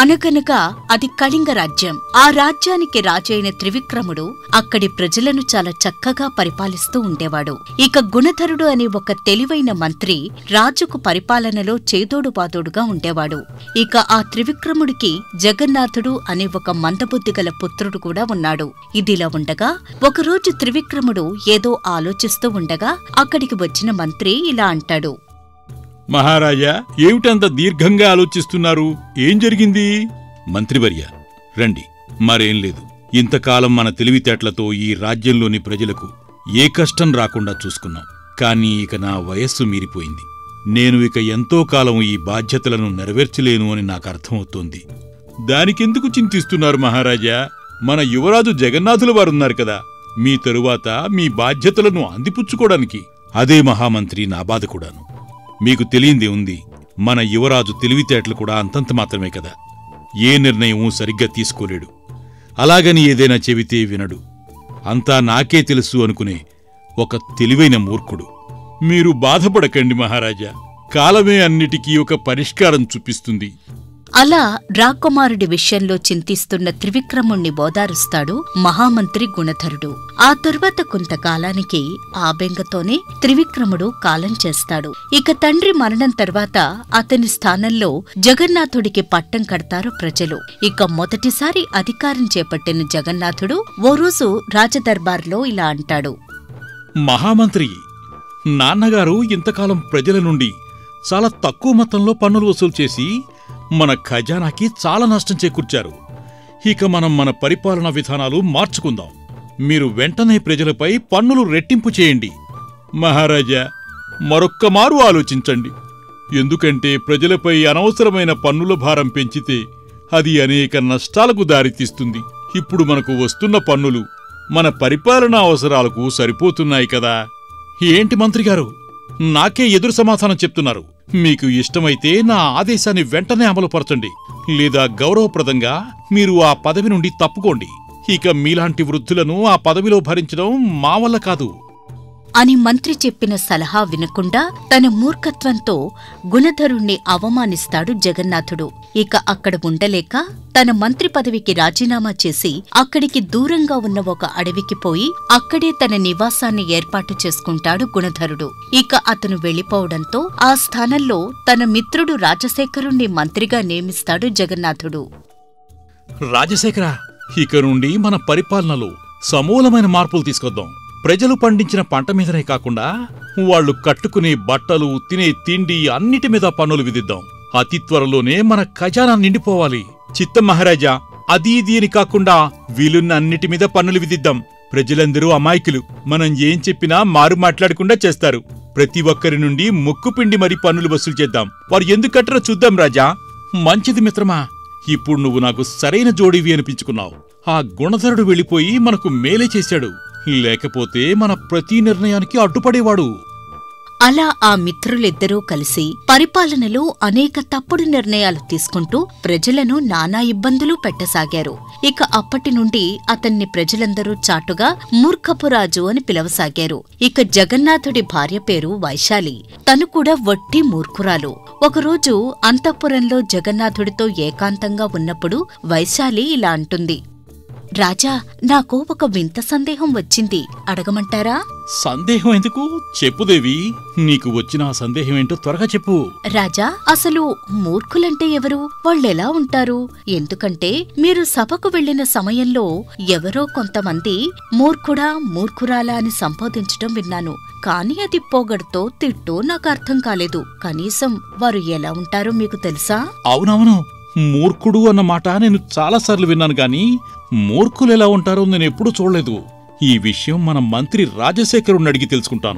అనగనగా అది కళింగ రాజ్యం ఆ రాజ్యానికి రాజైన త్రివిక్రముడు అక్కడి ప్రజలను చాలా చక్కగా పరిపాలిస్తూ ఉండేవాడు ఇక గుణధరుడు అనే ఒక తెలివైన మంత్రి రాజుకు పరిపాలనలో చేదోడు బాదోడుగా ఉండేవాడు ఇక ఆ త్రివిక్రముడికి జగన్నాథుడు అనే ఒక మందబుద్ధి గల పుత్రుడు కూడా ఉన్నాడు ఇదిలా ఉండగా ఒకరోజు త్రివిక్రముడు ఏదో ఆలోచిస్తూ ఉండగా అక్కడికి వచ్చిన మంత్రి ఇలా అంటాడు మహారాజా ఏమిటంత దీర్ఘంగా ఆలోచిస్తున్నారు ఏం జరిగింది మంత్రివర్య రండి మరేం లేదు ఇంతకాలం మన తెలివితేటలతో ఈ రాజ్యంలోని ప్రజలకు ఏ కష్టం రాకుండా చూసుకున్నాం కానీ ఇక నా వయస్సు మీరిపోయింది నేను ఇక ఎంతో కాలం ఈ బాధ్యతలను నెరవేర్చలేను అని నాకు అర్థమవుతోంది దానికెందుకు చింతిస్తున్నారు మహారాజా మన యువరాజు జగన్నాథుల వారున్నారు కదా మీ తరువాత మీ బాధ్యతలను అందిపుచ్చుకోవడానికి అదే మహామంత్రి నా బాధ కూడాను మీకు తెలియందే ఉంది మన యువరాజు తెలివితేటలు కూడా అంతంత మాత్రమే కదా ఏ నిర్ణయం సరిగ్గా తీసుకోలేడు అలాగని ఏదైనా చెబితే వినడు అంతా నాకే తెలుసు అనుకునే ఒక తెలివైన మూర్ఖుడు మీరు బాధపడకండి మహారాజా కాలమే అన్నిటికీ ఒక పరిష్కారం చూపిస్తుంది అలా రాకుమారుడి విషయంలో చింతిస్తున్న త్రివిక్రముణ్ణి బోదారుస్తాడు మహామంత్రి గుణధరుడు ఆ తరువాత కొంతకాలానికి ఆ బెంగతోనే త్రివిక్రముడు కాలం చేస్తాడు ఇక తండ్రి మరణం తర్వాత అతని స్థానంలో జగన్నాథుడికి పట్టం కడతారు ప్రజలు ఇక మొదటిసారి అధికారం చేపట్టిన జగన్నాథుడు ఓ రోజు రాజదర్బార్లో ఇలా అంటాడు మహామంత్రి నాన్నగారు ఇంతకాలం ప్రజల నుండి చాలా తక్కువ మొత్తంలో పన్నులు వసూలు చేసి మన ఖజానాకి చాలా నష్టం చేకూర్చారు ఇక మనం మన పరిపాలనా విధానాలు మార్చుకుందాం మీరు వెంటనే ప్రజలపై పన్నులు రెట్టింపు చేయండి మహారాజా మరొక్క మారు ఆలోచించండి ఎందుకంటే ప్రజలపై అనవసరమైన పన్నుల భారం పెంచితే అది అనేక నష్టాలకు దారితీస్తుంది ఇప్పుడు మనకు వస్తున్న పన్నులు మన పరిపాలనా అవసరాలకు సరిపోతున్నాయి కదా ఏంటి మంత్రిగారు నాకే ఎదురు సమాధానం చెప్తున్నారు మీకు ఇష్టమైతే నా ఆదేశాన్ని వెంటనే అమలుపరచండి లేదా గౌరవప్రదంగా మీరు ఆ పదవి నుండి తప్పుకోండి ఇక మీలాంటి వృద్ధులను ఆ పదవిలో భరించడం మా వల్ల కాదు అని మంత్రి చెప్పిన సలహా వినకుండా తన మూర్ఖత్వంతో గుణధరుణ్ణి అవమానిస్తాడు జగన్నాథుడు ఇక అక్కడ ఉండలేక తన మంత్రి పదవికి రాజీనామా చేసి అక్కడికి దూరంగా ఉన్న ఒక అడవికి పోయి అక్కడే తన నివాసాన్ని ఏర్పాటు చేసుకుంటాడు గుణధరుడు ఇక అతను వెళ్లిపోవడంతో ఆ స్థానంలో తన మిత్రుడు రాజశేఖరుణ్ణి మంత్రిగా నియమిస్తాడు జగన్నాథుడు రాజశేఖర ఇక నుండి మన పరిపాలనలో సమూలమైన మార్పులు తీసుకొద్దాం ప్రజలు పండించిన పంట మీదనే కాకుండా వాళ్ళు కట్టుకునే బట్టలు తినే తిండి అన్నిటి మీద పన్నులు విధిద్దాం అతి త్వరలోనే మన ఖజానా నిండిపోవాలి చిత్తం మహారాజా అది ఇది అని కాకుండా వీలున్న అన్నిటి మీద పన్నులు విధిద్దాం ప్రజలందరూ అమాయకులు మనం ఏం చెప్పినా మారు మాట్లాడకుండా చేస్తారు ప్రతి ఒక్కరి నుండి ముక్కుపిండి మరీ పన్నులు వసూలు చేద్దాం వారు ఎందుకు కట్టరో చూద్దాం రాజా మంచిది మిత్రమా ఇప్పుడు నువ్వు నాకు సరైన జోడివి అనిపించుకున్నావు ఆ గుణధరుడు వెళ్ళిపోయి మనకు మేలే చేశాడు లేకపోతే మన ప్రతి నిర్ణయానికి అడ్డుపడేవాడు అలా ఆ మిత్రులిద్దరూ కలిసి పరిపాలనలో అనేక తప్పుడు నిర్ణయాలు తీసుకుంటూ ప్రజలను నానా ఇబ్బందులు పెట్టసాగారు ఇక అప్పటి నుండి అతన్ని ప్రజలందరూ చాటుగా మూర్ఖపురాజు అని పిలవసాగారు ఇక జగన్నాథుడి భార్య పేరు వైశాలి తను కూడా వట్టి మూర్ఖురాలు ఒకరోజు అంతఃపురంలో జగన్నాథుడితో ఏకాంతంగా ఉన్నప్పుడు వైశాలి ఇలా అంటుంది రాజా నాకు ఒక వింత సందేహం వచ్చింది అడగమంటారా సందేహం ఎందుకు చెప్పుదేవి నీకు వచ్చిన ఆ సందేహం ఏంటో త్వరగా చెప్పు రాజా అసలు మూర్ఖులంటే ఎవరు వాళ్ళెలా ఉంటారు ఎందుకంటే మీరు సభకు వెళ్లిన సమయంలో ఎవరో కొంతమంది మూర్ఖుడా మూర్ఖురాలా అని సంబోధించటం విన్నాను కానీ అది పొగడుతో తిట్టో నాకు అర్థం కాలేదు కనీసం వారు ఎలా ఉంటారో మీకు తెలుసా అవునవును మూర్ఖుడు అన్న మాట నేను చాలాసార్లు విన్నాను గాని మూర్ఖులు ఎలా ఉంటారో నేను ఎప్పుడూ చూడలేదు ఈ విషయం మన మంత్రి రాజశేఖరుణ్ణి అడిగి తెలుసుకుంటాను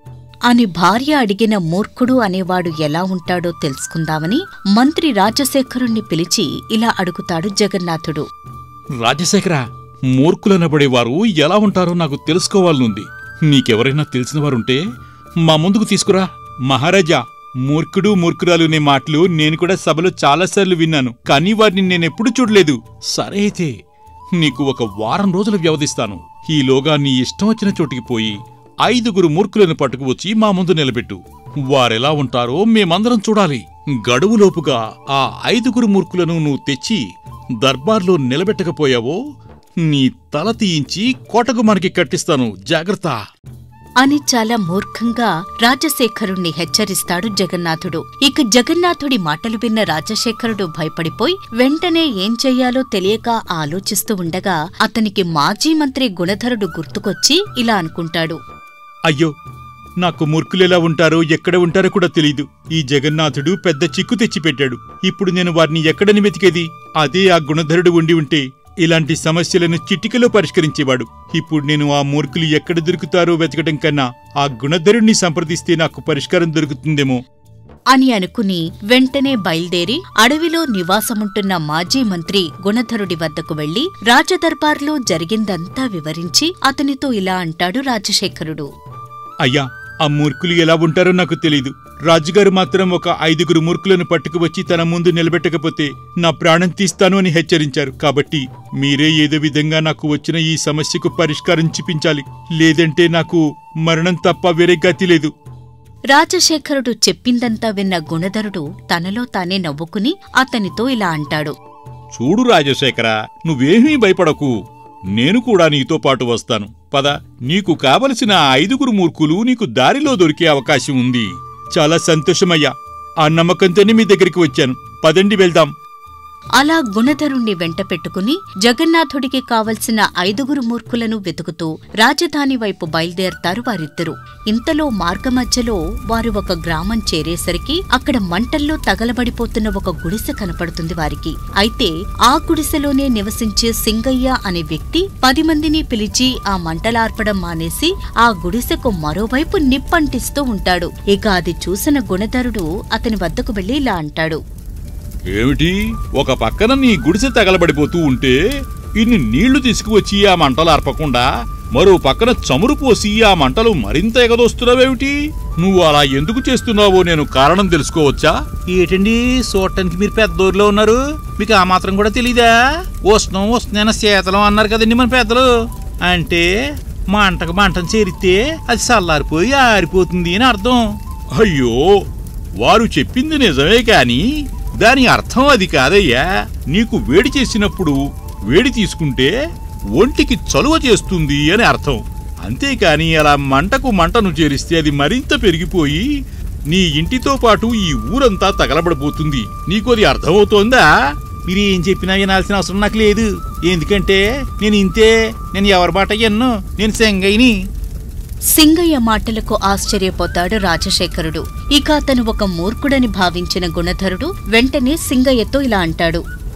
అని భార్య అడిగిన మూర్ఖుడు అనేవాడు ఎలా ఉంటాడో తెలుసుకుందామని మంత్రి రాజశేఖరుణ్ణి పిలిచి ఇలా అడుగుతాడు జగన్నాథుడు రాజశేఖర మూర్ఖులనబడేవారు ఎలా ఉంటారో నాకు తెలుసుకోవాలనుంది నీకెవరైనా తెలిసిన వారుంటే మా ముందుకు తీసుకురా మహారాజా మూర్ఖుడు మూర్ఖురాలు అనే మాటలు నేను కూడా సభలో చాలాసార్లు విన్నాను కానీ వారిని నేనెప్పుడు చూడలేదు సరే అయితే నీకు ఒక వారం రోజులు వ్యవధిస్తాను ఈలోగా నీ ఇష్టం వచ్చిన చోటికి పోయి ఐదుగురు మూర్ఖులను పట్టుకువచ్చి మా ముందు నిలబెట్టు వారెలా ఉంటారో మేమందరం చూడాలి గడువులోపుగా ఆ ఐదుగురు మూర్ఖులను నువ్వు తెచ్చి దర్బార్లో నిలబెట్టకపోయావో నీ తల తీయించి కోటకు మనకి కట్టిస్తాను జాగ్రత్త అని చాలా మూర్ఖంగా రాజశేఖరుణ్ణి హెచ్చరిస్తాడు జగన్నాథుడు ఇక జగన్నాథుడి మాటలు విన్న రాజశేఖరుడు భయపడిపోయి వెంటనే ఏం చెయ్యాలో తెలియక ఆలోచిస్తూ ఉండగా అతనికి మాజీ మంత్రి గుణధరుడు గుర్తుకొచ్చి ఇలా అనుకుంటాడు అయ్యో నాకు మూర్ఖులెలా ఉంటారో ఎక్కడ ఉంటారో కూడా తెలీదు ఈ జగన్నాథుడు పెద్ద చిక్కు తెచ్చిపెట్టాడు ఇప్పుడు నేను వారిని ఎక్కడని వెతికేది అదే ఆ గుణధరుడు ఉండి ఉంటే ఇలాంటి సమస్యలను చిటికలో పరిష్కరించేవాడు ఇప్పుడు నేను ఆ మూర్ఖులు ఎక్కడ దొరుకుతారో వెతకడం కన్నా ఆ గుణధరుణ్ణి సంప్రదిస్తే నాకు పరిష్కారం దొరుకుతుందేమో అని అనుకుని వెంటనే బయల్దేరి అడవిలో నివాసముంటున్న మాజీ మంత్రి గుణధరుడి వద్దకు వెళ్లి రాజదర్బార్లో జరిగిందంతా వివరించి అతనితో ఇలా అంటాడు రాజశేఖరుడు అయ్యా ఆ మూర్ఖులు ఎలా ఉంటారో నాకు తెలీదు రాజుగారు మాత్రం ఒక ఐదుగురు మూర్ఖులను పట్టుకువచ్చి తన ముందు నిలబెట్టకపోతే నా ప్రాణం తీస్తాను అని హెచ్చరించారు కాబట్టి మీరే ఏదో విధంగా నాకు వచ్చిన ఈ సమస్యకు పరిష్కారం చూపించాలి లేదంటే నాకు మరణం తప్ప వేరే గతి లేదు రాజశేఖరుడు చెప్పిందంతా విన్న గుణధరుడు తనలో తానే నవ్వుకుని అతనితో ఇలా అంటాడు చూడు రాజశేఖర నువ్వేమీ భయపడకు నేను కూడా నీతో పాటు వస్తాను పద నీకు కావలసిన ఆ ఐదుగురు మూర్ఖులు నీకు దారిలో దొరికే అవకాశం ఉంది చాలా సంతోషమయ్యా ఆ నమ్మకంతోనే మీ దగ్గరికి వచ్చాను పదండి వెళ్దాం అలా గుణధరుణ్ణి వెంట పెట్టుకుని జగన్నాథుడికి కావలసిన ఐదుగురు మూర్ఖులను వెతుకుతూ రాజధాని వైపు బయలుదేరతారు వారిద్దరూ ఇంతలో మార్గమధ్యలో వారు ఒక గ్రామం చేరేసరికి అక్కడ మంటల్లో తగలబడిపోతున్న ఒక గుడిసె కనపడుతుంది వారికి అయితే ఆ గుడిసెలోనే నివసించే సింగయ్య అనే వ్యక్తి పది మందిని పిలిచి ఆ మంటలార్పడం మానేసి ఆ గుడిసెకు మరోవైపు నిప్పంటిస్తూ ఉంటాడు ఇక అది చూసిన గుణధరుడు అతని వద్దకు వెళ్లి ఇలా అంటాడు ఏమిటి ఒక పక్కన నీ గుడిసె తగలబడిపోతూ ఉంటే ఇన్ని నీళ్లు తీసుకువచ్చి ఆ మంటలు అర్పకుండా మరో పక్కన చమురు పోసి ఆ మంటలు మరింత ఎగదోస్తున్నావేమిటి నువ్వు అలా ఎందుకు చేస్తున్నావో నేను కారణం తెలుసుకోవచ్చా ఏటండి చూడటానికి మీరు పెద్దోరులో ఉన్నారు మీకు ఆ మాత్రం కూడా తెలీదా ఉష్ణం ఉష్ణైన శీతలం అన్నారు కదండి మన పెద్దలు అంటే మంటకు మంటను చేరితే అది చల్లారిపోయి ఆరిపోతుంది అని అర్థం అయ్యో వారు చెప్పింది నిజమే కాని దాని అర్థం అది కాదయ్యా నీకు వేడి చేసినప్పుడు వేడి తీసుకుంటే ఒంటికి చలువ చేస్తుంది అని అర్థం అంతేకాని అలా మంటకు మంటను చేరిస్తే అది మరింత పెరిగిపోయి నీ ఇంటితో పాటు ఈ ఊరంతా తగలబడిపోతుంది నీకు అది అర్థమవుతోందా మీరు ఏం చెప్పినా వినాల్సిన అవసరం నాకు లేదు ఎందుకంటే నేను ఇంతే నేను ఎవరి మాట ఎన్నో నేను సెంగైని సింగయ్య మాటలకు ఆశ్చర్యపోతాడు రాజశేఖరుడు ఇక అతను ఒక మూర్ఖుడని భావించిన గుణధరుడు వెంటనే సింగయ్యతో ఇలా అంటాడు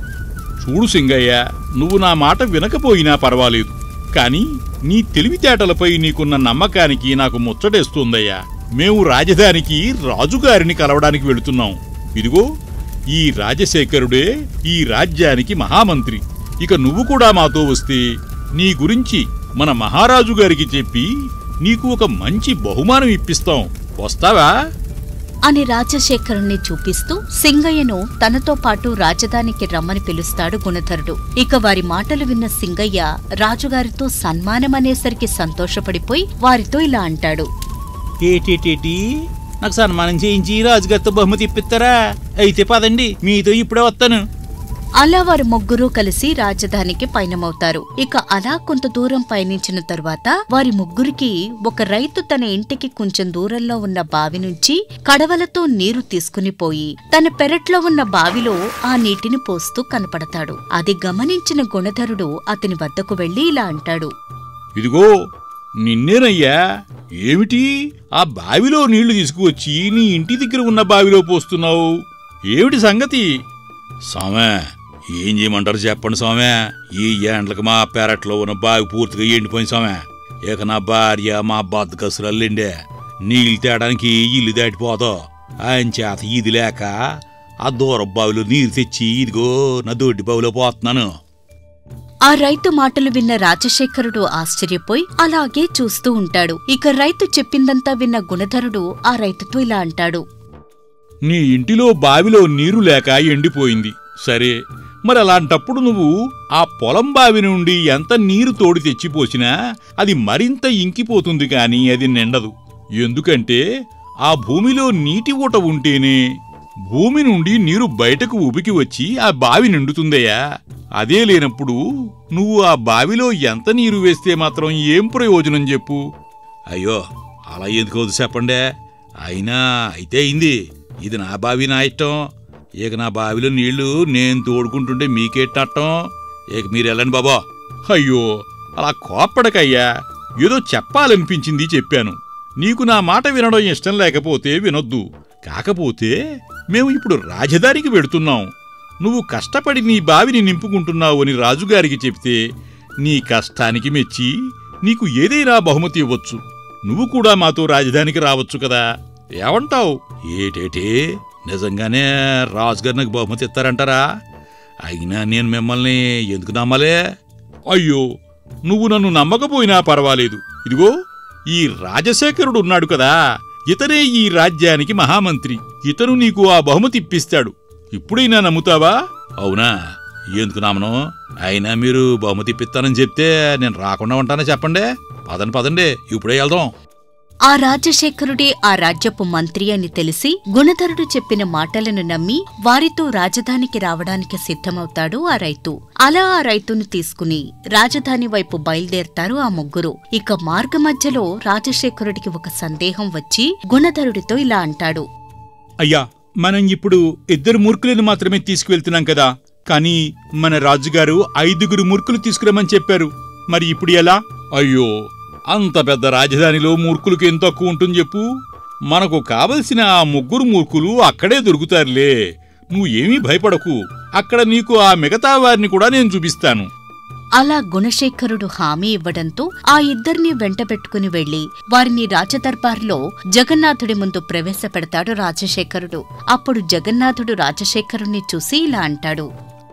చూడు సింగయ్య నువ్వు నా మాట వినకపోయినా పర్వాలేదు కాని నీ తెలివితేటలపై నీకున్న నమ్మకానికి నాకు ముచ్చటేస్తోందయ్యా మేము రాజధానికి రాజుగారిని కలవడానికి వెళుతున్నాం ఇదిగో ఈ రాజశేఖరుడే ఈ రాజ్యానికి మహామంత్రి ఇక నువ్వు కూడా మాతో వస్తే నీ గురించి మన మహారాజు గారికి చెప్పి నీకు ఒక మంచి బహుమానం ఇప్పిస్తాం వస్తావా అని రాజశేఖరుణ్ణి చూపిస్తూ సింగయ్యను తనతో పాటు రాజధానికి రమ్మని పిలుస్తాడు గుణధరుడు ఇక వారి మాటలు విన్న సింగయ్య రాజుగారితో సన్మానమనేసరికి సంతోషపడిపోయి వారితో ఇలా అంటాడు ఏటేటేటి నాకు సన్మానం చేయించి రాజుగారితో బహుమతి ఇప్పిస్తారా అయితే పదండి మీతో ఇప్పుడే వస్తాను అలా వారు ముగ్గురూ కలిసి రాజధానికి పయనమవుతారు ఇక అలా కొంత దూరం పయనించిన తరువాత వారి ముగ్గురికి ఒక రైతు తన ఇంటికి కొంచెం దూరంలో ఉన్న బావి నుంచి కడవలతో నీరు తీసుకుని పోయి తన పెరట్లో ఉన్న బావిలో ఆ నీటిని పోస్తూ కనపడతాడు అది గమనించిన గుణధరుడు అతని వద్దకు వెళ్లి ఇలా అంటాడు ఇదిగో నిన్నేనయ్యా ఏమిటి ఆ బావిలో నీళ్లు తీసుకువచ్చి నీ ఇంటి దగ్గర ఉన్న బావిలో పోస్తున్నావు ఏమిటి సంగతి సామే ఏం చేయమంటారు చెప్పండి సామే ఈ ఏండ్లకు మా పెరట్లో ఉన్న బావి పూర్తిగా ఎండిపోయింది సామే ఇక నా భార్య మా బద్దకసులు అల్లిండే నీళ్ళు తేడానికి ఇల్లు దాటిపోతా ఆయన చేత ఇది లేక ఆ దూర బావిలో నీరు తెచ్చి ఇదిగో నా దొడ్డి బావిలో పోతున్నాను ఆ రైతు మాటలు విన్న రాజశేఖరుడు ఆశ్చర్యపోయి అలాగే చూస్తూ ఉంటాడు ఇక రైతు చెప్పిందంతా విన్న గుణధరుడు ఆ రైతుతో ఇలా అంటాడు నీ ఇంటిలో బావిలో నీరు లేక ఎండిపోయింది సరే మరి అలాంటప్పుడు నువ్వు ఆ పొలం బావి నుండి ఎంత నీరు తోడి తెచ్చిపోసినా అది మరింత ఇంకిపోతుంది కాని అది నిండదు ఎందుకంటే ఆ భూమిలో నీటి ఊట ఉంటేనే భూమి నుండి నీరు బయటకు ఉబికి వచ్చి ఆ బావి నిండుతుందయ్యా అదే లేనప్పుడు నువ్వు ఆ బావిలో ఎంత నీరు వేస్తే మాత్రం ఏం ప్రయోజనం చెప్పు అయ్యో అలా ఎందుకు వద్దు చెప్పండే అయినా అయితే అయింది ఇది నా బావి నా ఇష్టం ఇక నా బావిలో నీళ్లు నేను తోడుకుంటుంటే మీకేటట్టం ఇక మీరు వెళ్ళండి బాబా అయ్యో అలా కోప్పడకయ్యా ఏదో చెప్పాలనిపించింది చెప్పాను నీకు నా మాట వినడం ఇష్టం లేకపోతే వినొద్దు కాకపోతే మేము ఇప్పుడు రాజధానికి వెడుతున్నాం నువ్వు కష్టపడి నీ బావిని నింపుకుంటున్నావు అని రాజుగారికి చెప్తే నీ కష్టానికి మెచ్చి నీకు ఏదైనా బహుమతి ఇవ్వచ్చు నువ్వు కూడా మాతో రాజధానికి రావచ్చు కదా ఏమంటావు ఏటేటే నిజంగానే రాజుగారు నాకు బహుమతి ఇస్తారంటారా అయినా నేను మిమ్మల్ని ఎందుకు నమ్మలే అయ్యో నువ్వు నన్ను నమ్మకపోయినా పర్వాలేదు ఇదిగో ఈ రాజశేఖరుడు ఉన్నాడు కదా ఇతనే ఈ రాజ్యానికి మహామంత్రి ఇతను నీకు ఆ బహుమతి ఇప్పిస్తాడు ఇప్పుడైనా నమ్ముతావా అవునా ఎందుకు నమ్మను అయినా మీరు బహుమతి ఇప్పిస్తానని చెప్తే నేను రాకుండా ఉంటానో చెప్పండి పదండి పదండి ఇప్పుడే వెళ్దాం ఆ రాజశేఖరుడే ఆ రాజ్యపు మంత్రి అని తెలిసి గుణధరుడు చెప్పిన మాటలను నమ్మి వారితో రాజధానికి రావడానికి సిద్ధమవుతాడు ఆ రైతు అలా ఆ రైతును తీసుకుని రాజధాని వైపు బయలుదేరతారు ఆ ముగ్గురు ఇక మార్గమధ్యలో రాజశేఖరుడికి ఒక సందేహం వచ్చి గుణధరుడితో ఇలా అంటాడు అయ్యా మనం ఇప్పుడు ఇద్దరు మూర్ఖులను మాత్రమే తీసుకువెళ్తున్నాం కదా కానీ మన రాజుగారు ఐదుగురు మూర్ఖులు తీసుకురమ్మని చెప్పారు మరి ఇప్పుడు ఎలా అయ్యో అంత పెద్ద రాజధానిలో మూర్ఖులకు ఏం తక్కువ ఉంటుంది చెప్పు మనకు కావలసిన ఆ ముగ్గురు మూర్ఖులు అక్కడే దొరుకుతారులే నువ్వు ఏమీ భయపడకు అక్కడ నీకు ఆ మిగతా వారిని కూడా నేను చూపిస్తాను అలా గుణశేఖరుడు హామీ ఇవ్వడంతో ఆ ఇద్దరిని వెంటబెట్టుకుని వెళ్లి వారిని రాజదర్బార్లో జగన్నాథుడి ముందు ప్రవేశపెడతాడు రాజశేఖరుడు అప్పుడు జగన్నాథుడు రాజశేఖరుణ్ణి చూసి ఇలా అంటాడు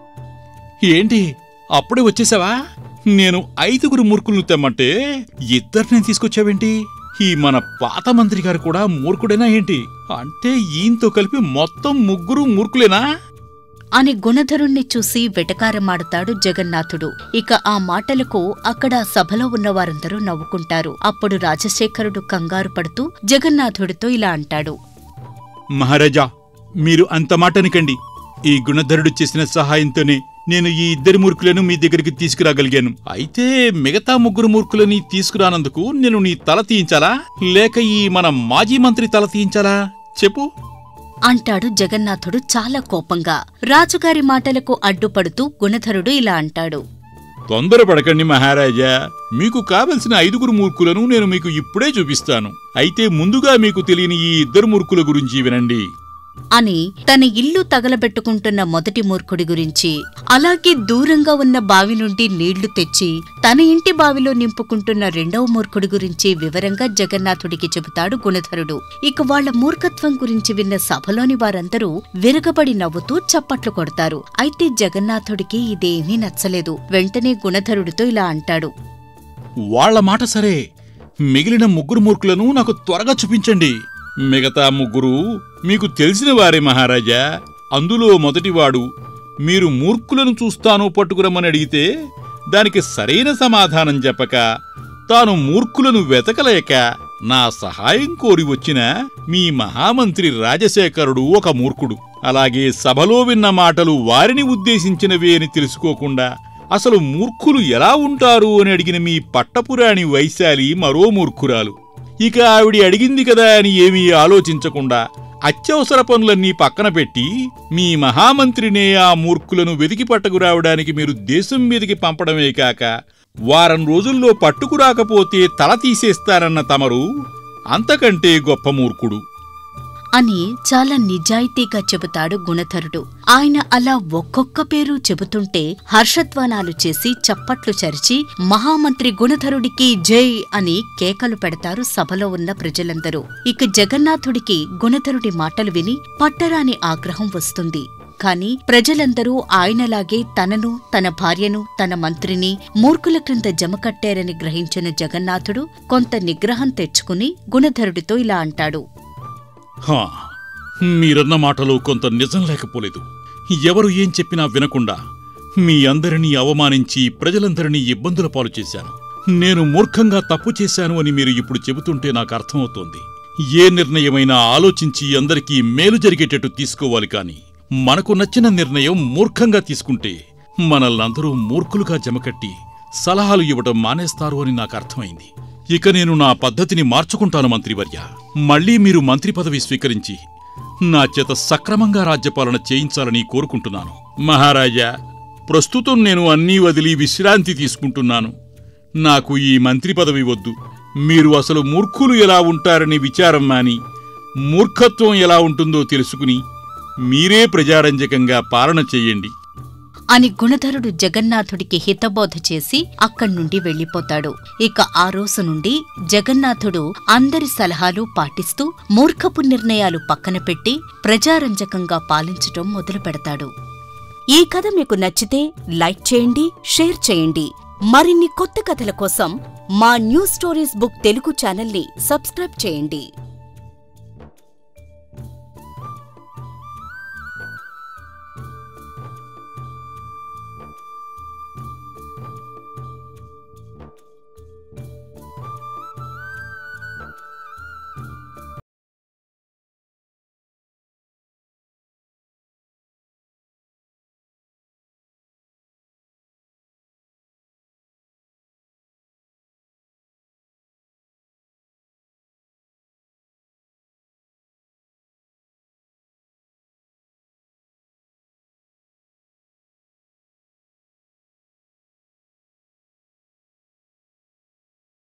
ఏంటి అప్పుడే వచ్చేసావా నేను ఐదుగురు మూర్ఖులను తెమ్మంటే ఇద్దరిని తీసుకొచ్చావేంటి ఈ మన పాత మంత్రి గారు కూడా మూర్ఖుడేనా ఏంటి అంటే ఈయంతో కలిపి మొత్తం ముగ్గురు మూర్ఖులేనా అని గుణధరుణ్ణి చూసి వెటకారమాడుతాడు జగన్నాథుడు ఇక ఆ మాటలకు అక్కడ సభలో ఉన్న వారందరూ నవ్వుకుంటారు అప్పుడు రాజశేఖరుడు కంగారు పడుతూ జగన్నాథుడితో ఇలా అంటాడు మహారాజా మీరు అంత మాట అనకండి ఈ గుణధరుడు చేసిన సహాయంతోనే నేను ఈ ఇద్దరు మూర్ఖులను మీ దగ్గరికి తీసుకురాగలిగాను అయితే మిగతా ముగ్గురు మూర్ఖులని తీసుకురానందుకు నేను నీ తల తీయించాలా లేక ఈ మన మాజీ మంత్రి తల తీయించాలా చెప్పు అంటాడు జగన్నాథుడు చాలా కోపంగా రాజుగారి మాటలకు అడ్డుపడుతూ గుణధరుడు ఇలా అంటాడు తొందరపడకండి మహారాజా మీకు కావలసిన ఐదుగురు మూర్ఖులను నేను మీకు ఇప్పుడే చూపిస్తాను అయితే ముందుగా మీకు తెలియని ఈ ఇద్దరు మూర్ఖుల గురించి వినండి అని తన ఇల్లు తగలబెట్టుకుంటున్న మొదటి మూర్ఖుడి గురించి అలాగే దూరంగా ఉన్న బావి నుండి నీళ్లు తెచ్చి తన ఇంటి బావిలో నింపుకుంటున్న రెండవ మూర్ఖుడి గురించి వివరంగా జగన్నాథుడికి చెబుతాడు గుణధరుడు ఇక వాళ్ళ మూర్ఖత్వం గురించి విన్న సభలోని వారందరూ విరగబడి నవ్వుతూ చప్పట్లు కొడతారు అయితే జగన్నాథుడికి ఇదేమీ నచ్చలేదు వెంటనే గుణధరుడితో ఇలా అంటాడు వాళ్ళ మాట సరే మిగిలిన ముగ్గురు మూర్ఖులను నాకు త్వరగా చూపించండి మిగతా ముగ్గురు మీకు తెలిసిన వారే మహారాజా అందులో మొదటివాడు మీరు మూర్ఖులను చూస్తాను పట్టుకురమ్మని అడిగితే దానికి సరైన సమాధానం చెప్పక తాను మూర్ఖులను వెతకలేక నా సహాయం కోరి వచ్చిన మీ మహామంత్రి రాజశేఖరుడు ఒక మూర్ఖుడు అలాగే సభలో విన్న మాటలు వారిని ఉద్దేశించినవే అని తెలుసుకోకుండా అసలు మూర్ఖులు ఎలా ఉంటారు అని అడిగిన మీ పట్టపురాణి వైశాలి మరో మూర్ఖురాలు ఇక ఆవిడి అడిగింది కదా అని ఏమీ ఆలోచించకుండా అత్యవసర పనులన్నీ పక్కన పెట్టి మీ మహామంత్రినే ఆ మూర్ఖులను వెతికి పట్టుకురావడానికి మీరు దేశం మీదకి పంపడమే కాక వారం రోజుల్లో పట్టుకురాకపోతే తల తీసేస్తారన్న తమరు అంతకంటే గొప్ప మూర్ఖుడు అని చాలా నిజాయితీగా చెబుతాడు గుణధరుడు ఆయన అలా ఒక్కొక్క పేరు చెబుతుంటే హర్షధ్వానాలు చేసి చప్పట్లు చరిచి మహామంత్రి గుణధరుడికి జై అని కేకలు పెడతారు సభలో ఉన్న ప్రజలందరూ ఇక జగన్నాథుడికి గుణధరుడి మాటలు విని పట్టరాని ఆగ్రహం వస్తుంది కాని ప్రజలందరూ ఆయనలాగే తనను తన భార్యను తన మంత్రిని మూర్ఖుల క్రింద జమకట్టారని గ్రహించిన జగన్నాథుడు కొంత నిగ్రహం తెచ్చుకుని గుణధరుడితో ఇలా అంటాడు హా, మీరన్న మాటలో కొంత నిజం లేకపోలేదు ఎవరు ఏం చెప్పినా వినకుండా మీ అందరినీ అవమానించి ప్రజలందరినీ ఇబ్బందుల పాలు చేశాను నేను మూర్ఖంగా తప్పు చేశాను అని మీరు ఇప్పుడు చెబుతుంటే నాకు అర్థమవుతోంది ఏ నిర్ణయమైనా ఆలోచించి అందరికీ మేలు జరిగేటట్టు తీసుకోవాలి కాని మనకు నచ్చిన నిర్ణయం మూర్ఖంగా తీసుకుంటే మనల్నందరూ మూర్ఖులుగా జమకట్టి సలహాలు ఇవ్వడం మానేస్తారు అని నాకు అర్థమైంది ఇక నేను నా పద్ధతిని మార్చుకుంటాను మంత్రివర్య మళ్ళీ మీరు మంత్రి పదవి స్వీకరించి నా చేత సక్రమంగా రాజ్యపాలన చేయించాలని కోరుకుంటున్నాను మహారాజా ప్రస్తుతం నేను అన్నీ వదిలి విశ్రాంతి తీసుకుంటున్నాను నాకు ఈ మంత్రి పదవి వద్దు మీరు అసలు మూర్ఖులు ఎలా ఉంటారని విచారం మాని మూర్ఖత్వం ఎలా ఉంటుందో తెలుసుకుని మీరే ప్రజారంజకంగా పాలన చెయ్యండి అని గుణధరుడు జగన్నాథుడికి హితబోధ చేసి అక్కడ్నుండి వెళ్ళిపోతాడు ఇక ఆ రోజు నుండి జగన్నాథుడు అందరి సలహాలు పాటిస్తూ మూర్ఖపు నిర్ణయాలు పక్కన పెట్టి ప్రజారంజకంగా పాలించటం మొదలు పెడతాడు ఈ కథ మీకు నచ్చితే లైక్ చేయండి షేర్ చేయండి మరిన్ని కొత్త కథల కోసం మా న్యూ స్టోరీస్ బుక్ తెలుగు ఛానల్ని సబ్స్క్రైబ్ చేయండి